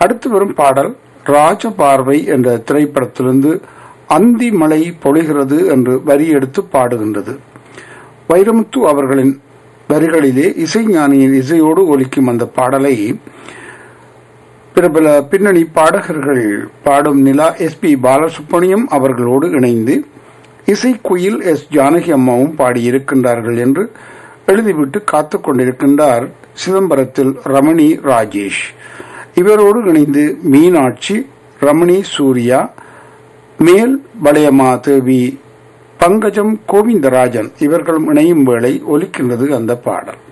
அடுத்து வரும் பாடல் ராஜபார்வை என்ற திரைப்படத்திலிருந்து அந்தி மழை பொழிகிறது என்று வரி எடுத்து பாடுகின்றது வைரமுத்து அவர்களின் வரிகளிலே இசைஞானியின் இசையோடு ஒலிக்கும் அந்த பாடலை பிரபல பின்னணி பாடகர்கள் பாடும் நிலா எஸ் பி பாலசுப்ரமணியம் அவர்களோடு இணைந்து இசைக்குயில் எஸ் ஜானகி அம்மாவும் பாடியிருக்கின்றார்கள் என்று எழுதிவிட்டு காத்துக் கொண்டிருக்கின்றார் சிதம்பரத்தில் ரமணி ராஜேஷ் இவரோடு இணைந்து மீனாட்சி ரமணி சூர்யா மேல் வளையமா தேவி பங்கஜம் கோவிந்தராஜன் இவர்களும் இணையும் வேளை ஒலிக்கின்றது அந்த பாடல்